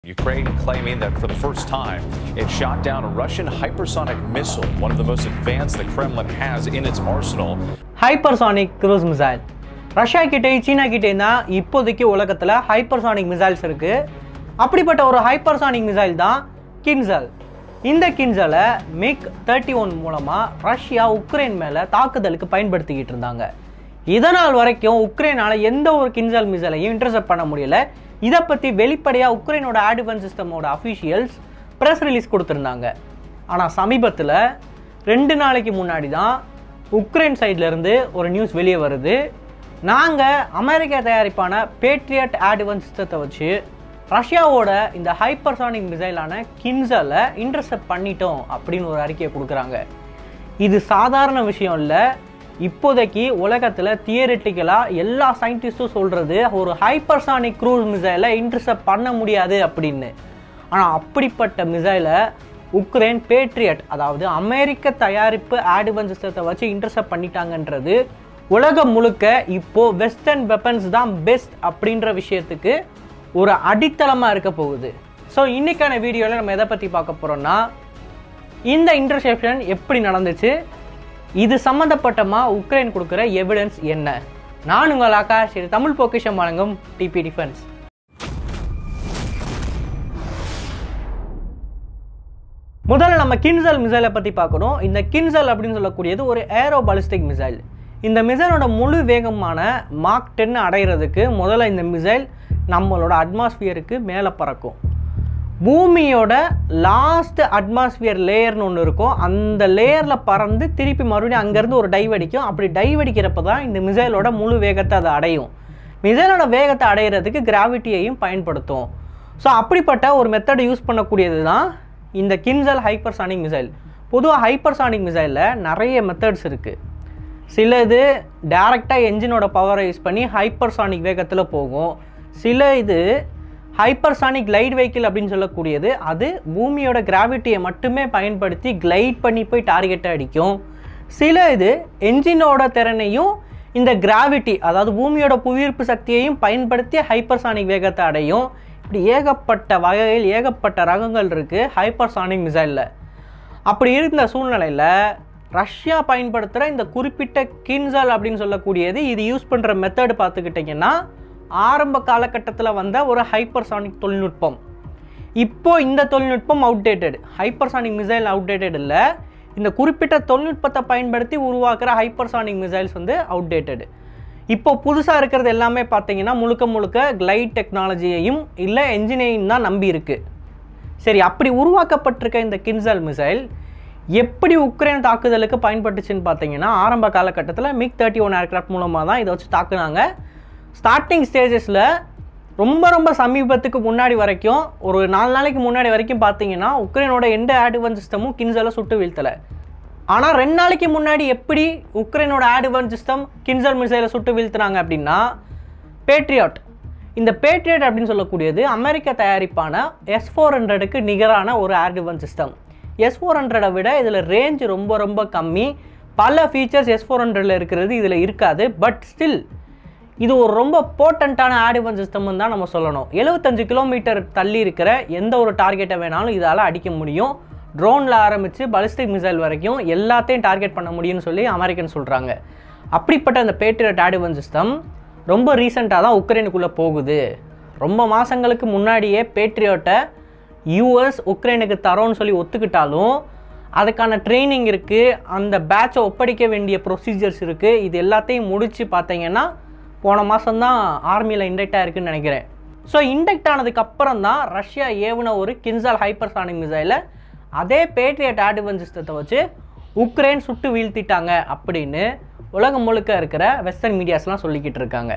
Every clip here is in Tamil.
Ukraine claiming that for the first time it shot down a Russian hypersonic missile, one of the most advanced the Kremlin has in its arsenal. Hypersonic cruise missile Russia கிட்டே சீனா கிட்டே தான் இப்போதைக்கு உலகத்தில் ஹைப்பர்சானிக் மிசைல்ஸ் இருக்குது அப்படிப்பட்ட ஒரு ஹைப்பர்சானிக் மிசைல் தான் கின்சல் இந்த கின்சலை மிக் தேர்ட்டி ஒன் மூலமாக ரஷ்யா உக்ரைன் மேலே தாக்குதலுக்கு பயன்படுத்திக்கிட்டு இருந்தாங்க இதனால் வரைக்கும் உக்ரைனால் எந்த ஒரு கின்சல் மிசைலையும் இன்டர்செப்ட் பண்ண முடியல இதை பற்றி வெளிப்படையாக உக்ரைனோட ஆடிவன் சிஸ்டமோட அஃபீஷியல்ஸ் ப்ரெஸ் ரிலீஸ் கொடுத்துருந்தாங்க ஆனால் சமீபத்தில் ரெண்டு நாளைக்கு முன்னாடி தான் உக்ரைன் சைட்ல இருந்து ஒரு நியூஸ் வெளியே வருது நாங்கள் அமெரிக்கா தயாரிப்பான பேட்ரியட் ஆடிவன் சிஸ்டத்தை வச்சு ரஷ்யாவோட இந்த ஹைப்பர்சானிக் மிசைலான கின்சலை இன்டர்செப்ட் பண்ணிட்டோம் அப்படின்னு ஒரு அறிக்கையை கொடுக்குறாங்க இது சாதாரண விஷயம் இல்லை இப்போதைக்கு உலகத்தில் தியரிட்டிக்கலாக எல்லா சயின்டிஸ்ட்டும் சொல்கிறது ஒரு ஹைப்பர்சானிக் க்ரூஸ் மிசைலை இன்டர்செப்ட் பண்ண முடியாது அப்படின்னு ஆனால் அப்படிப்பட்ட மிசைலை உக்ரைன் பேட்ரியட் அதாவது அமெரிக்க தயாரிப்பு ஆடிவன் சிஸ்டத்தை வச்சு இன்டர்செப்ட் பண்ணிட்டாங்கன்றது உலகம் முழுக்க இப்போ வெஸ்டர்ன் வெப்பன்ஸ் தான் பெஸ்ட் அப்படின்ற விஷயத்துக்கு ஒரு அடித்தளமாக இருக்க போகுது ஸோ இன்னைக்கான வீடியோவில் நம்ம எதை பற்றி பார்க்க போகிறோம்னா இந்த இன்டர்செப்ஷன் எப்படி நடந்துச்சு இது சம்மந்தப்பட்டமா உக்ரைன் கொடுக்குற எவிடன்ஸ் என்ன நான் உங்கள் ஆகாஷ் இது தமிழ் பொக்கிஷம் வழங்கும் டிபி டிஃபென்ஸ் முதல்ல நம்ம கின்சல் மிசைலை பற்றி பார்க்கணும் இந்த கின்சல் அப்படின்னு சொல்லக்கூடியது ஒரு ஏரோ பாலிஸ்டிக் மிசைல் இந்த மிசைலோட முழு வேகமான மார்க் டென் அடைகிறதுக்கு முதல்ல இந்த மிசைல் நம்மளோட அட்மாஸ்பியருக்கு மேலே பறக்கும் பூமியோட லாஸ்ட் அட்மாஸ்பியர் லேயர்னு ஒன்று இருக்கும் அந்த லேயரில் பறந்து திருப்பி மறுபடியும் அங்கேருந்து ஒரு டைவ் அடிக்கும் அப்படி டைவ் அடிக்கிறப்ப தான் இந்த மிசைலோட முழு வேகத்தை அது அடையும் மிசைலோட வேகத்தை அடையிறதுக்கு கிராவிட்டியையும் பயன்படுத்தும் ஸோ அப்படிப்பட்ட ஒரு மெத்தடை யூஸ் பண்ணக்கூடியது தான் இந்த கின்சல் ஹைப்பர்சானிக் மிசைல் பொதுவாக ஹைப்பர்சானிக் மிசைலில் நிறைய மெத்தட்ஸ் இருக்குது சில இது டேரெக்டாக என்ஜினோட பவரை யூஸ் பண்ணி ஹைப்பர்சானிக் வேகத்தில் போகும் சில இது ஹைப்பர்சானிக் கிளைட் வெஹிக்கிள் அப்படின்னு சொல்லக்கூடியது அது பூமியோட கிராவிட்டியை மட்டுமே பயன்படுத்தி கிளைட் பண்ணி போய் டார்கெட்டை அடிக்கும் சில இது என்ஜினோட திறனையும் இந்த கிராவிட்டி அதாவது பூமியோட புவியீர்ப்பு சக்தியையும் பயன்படுத்தி ஹைப்பர்சானிக் வேகத்தை அடையும் இப்படி ஏகப்பட்ட வகையில் ஏகப்பட்ட ரகங்கள் இருக்குது ஹைப்பர்சானிக் மிசைலில் அப்படி இருந்த சூழ்நிலையில் ரஷ்யா பயன்படுத்துகிற இந்த குறிப்பிட்ட கின்சல் அப்படின்னு சொல்லக்கூடியது இது யூஸ் பண்ணுற மெத்தடு பார்த்துக்கிட்டிங்கன்னா ஆரம்ப காலகட்டத்தில் வந்த ஒரு ஹைப்பர்சானிக் தொழில்நுட்பம் இப்போ இந்த தொழில்நுட்பம் அவுடேட்டட் ஹைப்பர்சானிக் மிசைல் அவுடேட்டட் இல்லை இந்த குறிப்பிட்ட தொழில்நுட்பத்தை பயன்படுத்தி உருவாக்குற ஹைப்பர்சானிக் மிசைல்ஸ் வந்து அவுடேட்டட் இப்போ புதுசாக இருக்கிறது எல்லாமே பார்த்தீங்கன்னா முழுக்க முழுக்க கிளைட் டெக்னாலஜியையும் இல்லை என்ஜினியரிங் தான் நம்பி இருக்கு சரி அப்படி உருவாக்கப்பட்டிருக்க இந்த கின்சல் மிசைல் எப்படி உக்ரைன் தாக்குதலுக்கு பயன்பட்டுச்சுன்னு பார்த்தீங்கன்னா ஆரம்ப காலகட்டத்தில் மிக் தேர்ட்டி ஒன் ஏர்க்ராஃப்ட் மூலமாக தான் இதை வச்சு தாக்குனாங்க ஸ்டார்டிங் ஸ்டேஜஸில் ரொம்ப ரொம்ப சமீபத்துக்கு முன்னாடி வரைக்கும் ஒரு நாலு நாளைக்கு முன்னாடி வரைக்கும் பார்த்தீங்கன்னா உக்ரைனோட எந்த ஆடிவன் சிஸ்டமும் கின்சலை சுட்டு வீழ்த்தலை ஆனால் ரெண்டு நாளைக்கு முன்னாடி எப்படி உக்ரைனோட ஆடிவன் சிஸ்டம் கின்சல் மிசைலை சுட்டு வீழ்த்துனாங்க அப்படின்னா பேட்ரியாட் இந்த பேட்ரியட் அப்படின்னு சொல்லக்கூடியது அமெரிக்க தயாரிப்பான எஸ் ஃபோர் ஹண்ட்ரடுக்கு நிகரான ஒரு ஆடிவன் சிஸ்டம் எஸ் ஃபோர் ஹண்ட்ரடை விட இதில் ரேஞ்ச் ரொம்ப ரொம்ப கம்மி பல ஃபீச்சர்ஸ் எஸ் ஃபோர் ஹண்ட்ரடில் இருக்கிறது இதில் இருக்காது பட் ஸ்டில் இது ஒரு ரொம்ப போர்ட்டண்ட்டான ஆடிவன் சிஸ்டம்னு தான் நம்ம சொல்லணும் எழுபத்தஞ்சு கிலோமீட்டர் தள்ளி இருக்கிற எந்த ஒரு டார்கெட்டை வேணாலும் இதால் அடிக்க முடியும் ட்ரோனில் ஆரம்பித்து பலிஸ்டிக் மிசைல் வரைக்கும் எல்லாத்தையும் டார்கெட் பண்ண முடியும்னு சொல்லி அமெரிக்கன் சொல்கிறாங்க அப்படிப்பட்ட அந்த பேட்ரியட் ஆடிவன் சிஸ்டம் ரொம்ப ரீசெண்டாக தான் உக்ரைனுக்குள்ளே போகுது ரொம்ப மாதங்களுக்கு முன்னாடியே பேட்ரியோட்டை யூஎஸ் உக்ரைனுக்கு தரோன்னு சொல்லி ஒத்துக்கிட்டாலும் அதுக்கான ட்ரைனிங் இருக்குது அந்த பேட்சை ஒப்படைக்க வேண்டிய ப்ரொசீஜர்ஸ் இருக்குது இது எல்லாத்தையும் முடித்து பார்த்தீங்கன்னா போன மாதம்தான் ஆர்மியில் இண்டெக்ட் ஆயிருக்குன்னு நினைக்கிறேன் ஸோ இண்டெக்ட் ஆனதுக்கு அப்புறம் தான் ரஷ்யா ஏவுன ஒரு கின்சால் ஹைப்பர்சானிக் மிசைலை அதே பேட்ரியட் ஆடிவன் சிஸ்டத்தை வச்சு உக்ரைன் சுட்டு வீழ்த்திட்டாங்க அப்படின்னு உலகம் முழுக்க இருக்கிற வெஸ்டர்ன் மீடியாஸ்லாம் சொல்லிக்கிட்டு இருக்காங்க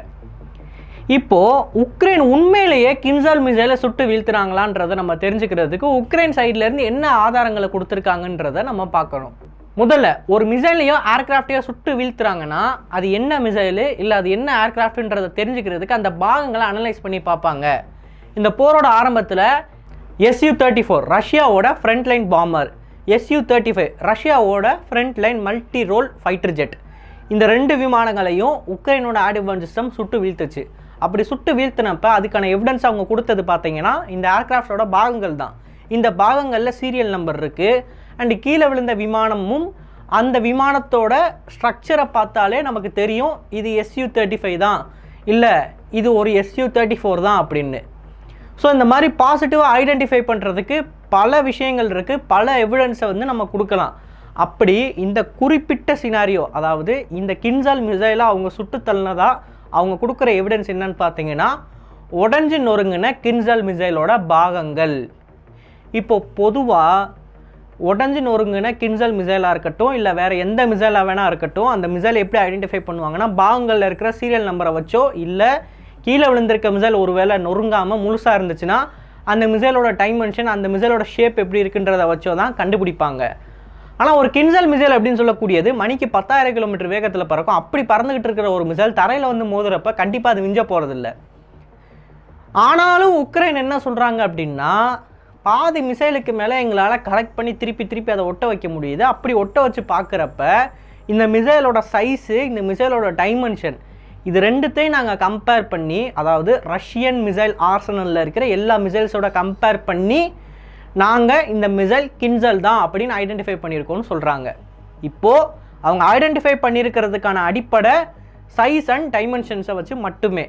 இப்போது உக்ரைன் உண்மையிலேயே கின்சால் மிசைலை சுட்டு வீழ்த்துறாங்களான்றதை நம்ம தெரிஞ்சுக்கிறதுக்கு உக்ரைன் சைட்லேருந்து என்ன ஆதாரங்களை கொடுத்துருக்காங்கன்றதை நம்ம பார்க்கணும் முதல்ல ஒரு மிசைலையோ ஏர்கிராஃப்டையோ சுட்டு வீழ்த்துறாங்கன்னா அது என்ன மிசைலு இல்லை அது என்ன ஏர்கிராஃப்ட்ன்றதை தெரிஞ்சுக்கிறதுக்கு அந்த பாகங்களை அனலைஸ் பண்ணி பார்ப்பாங்க இந்த போரோட ஆரம்பத்தில் எஸ்யூ தேர்ட்டி ஃபோர் ரஷ்யாவோட front line bomber SU thirty five ரஷ்யாவோட front line multi role fighter jet இந்த ரெண்டு விமானங்களையும் உக்ரைனோட ஆடிவன் சிஸ்டம் சுட்டு வீழ்த்துச்சு அப்படி சுட்டு வீழ்த்தினப்ப அதுக்கான எவிடன்ஸ் அவங்க கொடுத்தது பார்த்தீங்கன்னா இந்த ஏர்கிராஃப்டோட பாகங்கள் தான் இந்த பாகங்களில் சீரியல் நம்பர் இருக்குது அண்டு கீழே விழுந்த விமானமும் அந்த விமானத்தோட ஸ்ட்ரக்சரை பார்த்தாலே நமக்கு தெரியும் இது எஸ்யூ தேர்ட்டி ஃபைவ் தான் இல்லை இது ஒரு எஸ்யூ தேர்ட்டி ஃபோர் தான் அப்படின்னு ஸோ இந்த மாதிரி பாசிட்டிவாக ஐடென்டிஃபை பண்ணுறதுக்கு பல விஷயங்கள் இருக்குது பல எவிடன்ஸை வந்து நம்ம கொடுக்கலாம் அப்படி இந்த குறிப்பிட்ட சினாரியோ அதாவது இந்த கின்சால் மிசைலை அவங்க சுட்டு தள்ளினதா அவங்க கொடுக்குற எவிடன்ஸ் என்னன்னு பார்த்தீங்கன்னா உடஞ்சி நொறுங்கின கின்சால் மிசைலோட பாகங்கள் இப்போ பொதுவாக உடஞ்சி நொறுங்கின கின்சல் மிசைலாக இருக்கட்டும் இல்லை வேறு எந்த மிசைலாக வேணா இருக்கட்டும் அந்த மிசைலை எப்படி ஐடென்டிஃபை பண்ணுவாங்கன்னா பாகங்களில் இருக்கிற சீரியல் நம்பரை வச்சோ இல்லை கீழே விழுந்திருக்க மிசைல் ஒருவேளை நொறுங்காமல் முழுசாக இருந்துச்சுன்னா அந்த மிசைலோட டைமென்ஷன் அந்த மிசைலோட ஷேப் எப்படி இருக்குன்றதை வச்சோ தான் கண்டுபிடிப்பாங்க ஆனால் ஒரு கின்சல் மிசைல் அப்படின்னு சொல்லக்கூடியது மணிக்கு பத்தாயிரம் கிலோமீட்டர் வேகத்தில் பறக்கும் அப்படி பறந்துகிட்டு இருக்கிற ஒரு மிசைல் தரையில் வந்து மோதுறப்ப கண்டிப்பாக அது விஞ்ச போகிறதில்ல ஆனாலும் உக்ரைன் என்ன சொல்கிறாங்க அப்படின்னா பாதி மிசைலுக்கு மேலே எங்களால் கலெக்ட் பண்ணி திருப்பி திருப்பி அதை ஒட்ட வைக்க முடியுது அப்படி ஒட்ட வச்சு பார்க்குறப்ப இந்த மிசைலோட சைஸு இந்த மிசைலோட டைமென்ஷன் இது ரெண்டுத்தையும் நாங்கள் கம்பேர் பண்ணி அதாவது ரஷ்யன் மிசைல் ஆர்சனலில் இருக்கிற எல்லா மிசைல்ஸோட கம்பேர் பண்ணி நாங்கள் இந்த மிசைல் கின்சல் தான் அப்படின்னு ஐடென்டிஃபை பண்ணியிருக்கோம்னு சொல்கிறாங்க இப்போது அவங்க ஐடென்டிஃபை பண்ணியிருக்கிறதுக்கான அடிப்படை சைஸ் அண்ட் டைமென்ஷன்ஸை வச்சு மட்டுமே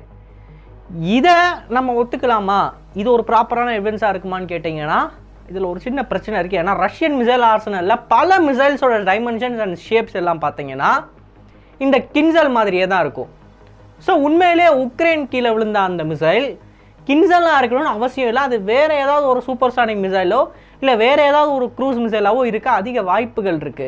இதை நம்ம ஒத்துக்கலாமா இது ஒரு ப்ராப்பரான எவிடன்ஸாக இருக்குமான்னு கேட்டிங்கன்னா இதில் ஒரு சின்ன பிரச்சனை இருக்குது ஏன்னா ரஷ்யன் மிசைல் ஆர்சனலில் பல மிசைல்ஸோட டைமென்ஷன்ஸ் அண்ட் ஷேப்ஸ் எல்லாம் பார்த்தீங்கன்னா இந்த கின்சல் மாதிரியே தான் இருக்கும் ஸோ உண்மையிலே உக்ரைன் கீழே விழுந்த அந்த மிசைல் கின்சலாக இருக்கணும்னு அவசியம் இல்லை அது வேறு ஏதாவது ஒரு சூப்பர்சானிக் மிசைலோ இல்லை வேறு ஏதாவது ஒரு க்ரூஸ் மிசைலாவோ இருக்க அதிக வாய்ப்புகள் இருக்குது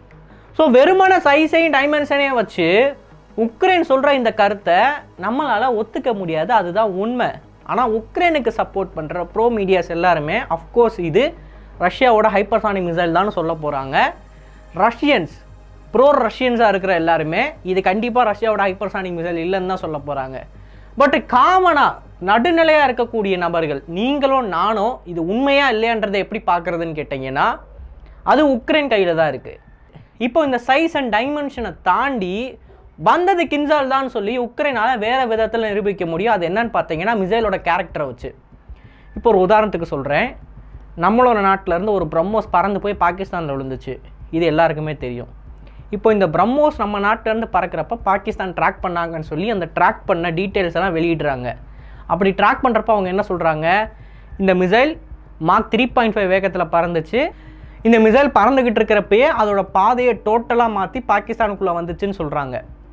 ஸோ வெறுமன சைஸையும் டைமென்ஷனையும் வச்சு உக்ரைன் சொல்கிற இந்த கருத்தை நம்மளால் ஒத்துக்க முடியாது அதுதான் உண்மை ஆனால் உக்ரைனுக்கு சப்போர்ட் பண்ணுற ப்ரோ மீடியாஸ் எல்லாருமே அஃப்கோர்ஸ் இது ரஷ்யாவோட ஹைப்பர்சானிக் மிசைல் தான் சொல்ல போகிறாங்க ரஷ்யன்ஸ் ப்ரோ ரஷ்யன்ஸாக இருக்கிற எல்லாருமே இது கண்டிப்பாக ரஷ்யாவோட ஹைப்பர்சானிக் மிசைல் இல்லைன்னு தான் சொல்ல போகிறாங்க பட் காமனாக நடுநிலையாக இருக்கக்கூடிய நபர்கள் நீங்களும் நானும் இது உண்மையா இல்லையான்றதை எப்படி பார்க்குறதுன்னு கேட்டிங்கன்னா அது உக்ரைன் கையில் தான் இருக்குது இப்போ இந்த சைஸ் அண்ட் டைமென்ஷனை தாண்டி வந்தது கின்சால் தான் சொல்லி உக்ரைனால் வேறு விதத்தில் நிரூபிக்க முடியும் அது என்னன்னு பார்த்தீங்கன்னா மிசைலோட கேரக்டரை வச்சு இப்போ ஒரு உதாரணத்துக்கு சொல்கிறேன் நம்மளோட நாட்டில் இருந்து ஒரு பிரம்மோஸ் பறந்து போய் பாகிஸ்தானில் விழுந்துச்சு இது எல்லாருக்குமே தெரியும் இப்போ இந்த பிரம்மோஸ் நம்ம நாட்டிலேருந்து பறக்கிறப்ப பாகிஸ்தான் ட்ராக் பண்ணாங்கன்னு சொல்லி அந்த ட்ராக் பண்ண டீட்டெயில்ஸ் எல்லாம் வெளியிடுறாங்க அப்படி ட்ராக் பண்ணுறப்ப அவங்க என்ன சொல்கிறாங்க இந்த மிசைல் மார்க் த்ரீ பாயிண்ட் ஃபைவ் வேகத்தில் பறந்துச்சு இந்த மிசைல் பறந்துக்கிட்டு இருக்கிறப்பயே அதோட பாதையை டோட்டலாக மாற்றி பாகிஸ்தானுக்குள்ளே வந்துச்சுன்னு சொல்கிறாங்க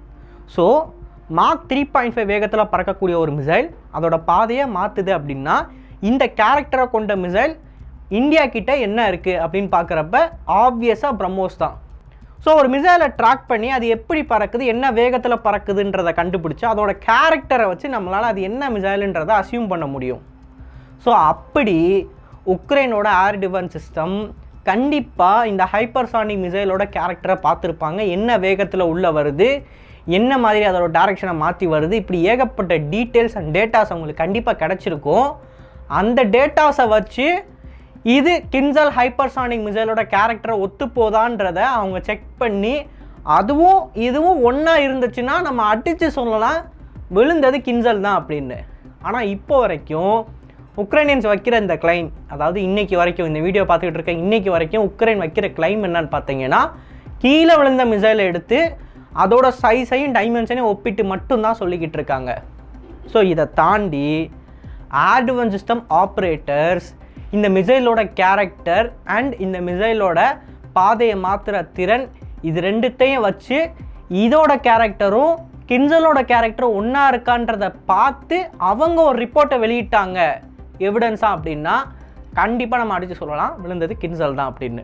ஸோ மார்க் த்ரீ பாயிண்ட் ஃபைவ் வேகத்தில் பறக்கக்கூடிய ஒரு மிசைல் அதோட பாதையை மாற்றுது அப்படின்னா இந்த கேரக்டரை கொண்ட மிசைல் இந்தியா கிட்ட என்ன இருக்குது அப்படின்னு பார்க்குறப்ப ஆப்வியஸாக பிரம்மோஸ் தான் ஸோ ஒரு மிசைலை ட்ராக் பண்ணி அது எப்படி பறக்குது என்ன வேகத்தில் பறக்குதுன்றதை கண்டுபிடிச்சு அதோட கேரக்டரை வச்சு நம்மளால் அது என்ன மிசைலுன்றதை அசியூம் பண்ண முடியும் ஸோ அப்படி உக்ரைனோட ஏர் டிஃபென்ஸ் சிஸ்டம் கண்டிப்பாக இந்த ஹைப்பர்சானிக் மிசைலோட கேரக்டரை பார்த்துருப்பாங்க என்ன வேகத்தில் உள்ளே வருது என்ன மாதிரி அதோட டைரக்ஷனை மாற்றி வருது இப்படி ஏகப்பட்ட டீட்டெயில்ஸ் அண்ட் டேட்டாஸ் அவங்களுக்கு கண்டிப்பாக கிடச்சிருக்கும் அந்த டேட்டாஸை வச்சு இது கின்சல் ஹைப்பர்சானிக் மிசைலோட கேரக்டரை ஒத்து போதான்றத அவங்க செக் பண்ணி அதுவும் இதுவும் ஒன்றா இருந்துச்சுன்னா நம்ம அடித்து சொல்லலாம் விழுந்தது கின்சல் தான் அப்படின்னு ஆனால் இப்போ வரைக்கும் உக்ரைனியன்ஸ் வைக்கிற இந்த கிளைம் அதாவது இன்னைக்கு வரைக்கும் இந்த வீடியோ பார்த்துக்கிட்டு இருக்க இன்னைக்கு வரைக்கும் உக்ரைன் வைக்கிற கிளைம் என்னன்னு பார்த்தீங்கன்னா கீழே விழுந்த மிசைலை எடுத்து அதோட சைஸையும் டைமென்ஷனையும் ஒப்பிட்டு மட்டும்தான் சொல்லிக்கிட்டு இருக்காங்க ஸோ இதை தாண்டி ஆட்வன் சிஸ்டம் ஆப்ரேட்டர்ஸ் இந்த மிசைலோட கேரக்டர் அண்ட் இந்த மிசைலோட பாதையை மாற்றுற திறன் இது ரெண்டுத்தையும் வச்சு இதோட கேரக்டரும் கின்சலோட கேரக்டரும் ஒன்றா இருக்கான்றதை பார்த்து அவங்க ஒரு ரிப்போர்ட்டை வெளியிட்டாங்க எவிடன்ஸா அப்படின்னா கண்டிப்பாக நம்ம அடித்து சொல்லலாம் விழுந்தது கின்சல் தான் அப்படின்னு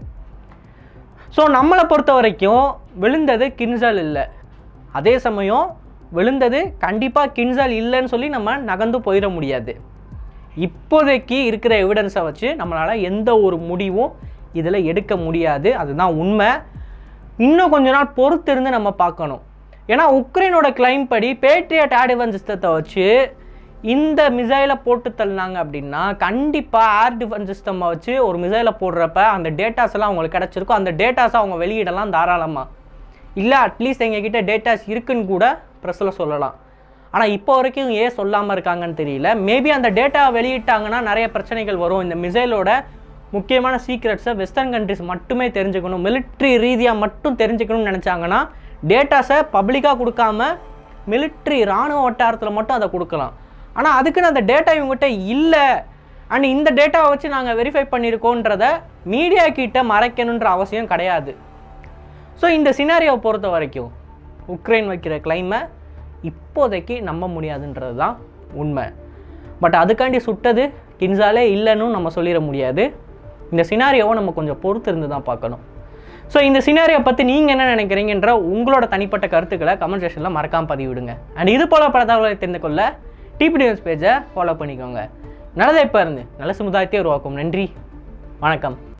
ஸோ நம்மளை பொறுத்த வரைக்கும் விழுந்தது கின்சல் இல்லை அதே சமயம் விழுந்தது கண்டிப்பாக கின்சல் இல்லைன்னு சொல்லி நம்ம நகர்ந்து போயிட முடியாது இப்போதைக்கு இருக்கிற எவிடன்ஸை வச்சு நம்மளால் எந்த ஒரு முடிவும் இதில் எடுக்க முடியாது அதுதான் உண்மை இன்னும் கொஞ்ச நாள் பொறுத்திருந்து நம்ம பார்க்கணும் ஏன்னா உக்ரைனோட கிளைம் படி பேட்ரியட் ஆடிவன் சிஸ்டத்தை வச்சு இந்த மிசைலை போட்டு தள்ளினாங்க அப்படின்னா கண்டிப்பாக ஏர் டிஃபென்ஸ் சிஸ்டம் வச்சு ஒரு மிசைலை போடுறப்ப அந்த டேட்டாஸ் எல்லாம் அவங்களுக்கு கிடச்சிருக்கும் அந்த டேட்டாஸை அவங்க வெளியிடலாம் தாராளமாக இல்லை அட்லீஸ்ட் எங்ககிட்ட டேட்டாஸ் இருக்குன்னு கூட ப்ரெஸ்ஸில் சொல்லலாம் ஆனால் இப்போ வரைக்கும் ஏன் சொல்லாமல் இருக்காங்கன்னு தெரியல மேபி அந்த டேட்டா வெளியிட்டாங்கன்னா நிறைய பிரச்சனைகள் வரும் இந்த மிசைலோட முக்கியமான சீக்ரெட்ஸை வெஸ்டர்ன் கண்ட்ரிஸ் மட்டுமே தெரிஞ்சுக்கணும் மிலிட்ரி ரீதியாக மட்டும் தெரிஞ்சுக்கணும்னு நினச்சாங்கன்னா டேட்டாஸை பப்ளிக்காக கொடுக்காம மிலிட்ரி இராணுவ வட்டாரத்தில் மட்டும் அதை கொடுக்கலாம் ஆனால் அதுக்குன்னு அந்த டேட்டா இவங்ககிட்ட இல்லை அண்ட் இந்த டேட்டாவை வச்சு நாங்கள் வெரிஃபை பண்ணியிருக்கோன்றத மீடியா கிட்ட மறைக்கணுன்ற அவசியம் கிடையாது ஸோ இந்த சினாரியோவை பொறுத்த வரைக்கும் உக்ரைன் வைக்கிற கிளைமை இப்போதைக்கு நம்ப முடியாதுன்றது தான் உண்மை பட் அதுக்காண்டி சுட்டது கின்சாலே இல்லைன்னு நம்ம சொல்லிட முடியாது இந்த சினாரியோவை நம்ம கொஞ்சம் பொறுத்து இருந்து தான் பார்க்கணும் ஸோ இந்த சினாரியோ பற்றி நீங்கள் என்ன நினைக்கிறீங்கன்ற உங்களோட தனிப்பட்ட கருத்துக்களை கமெண்ட் செக்ஷனில் மறக்காமல் பதிவிடுங்க அண்ட் இது போல பல தகவலை தெரிந்து கொள்ள டிபி நியூஸ் பேஜை ஃபாலோ பண்ணிக்கோங்க நல்லதை இப்போ இருந்து நல்ல சமுதாயத்தை உருவாக்கும் நன்றி வணக்கம்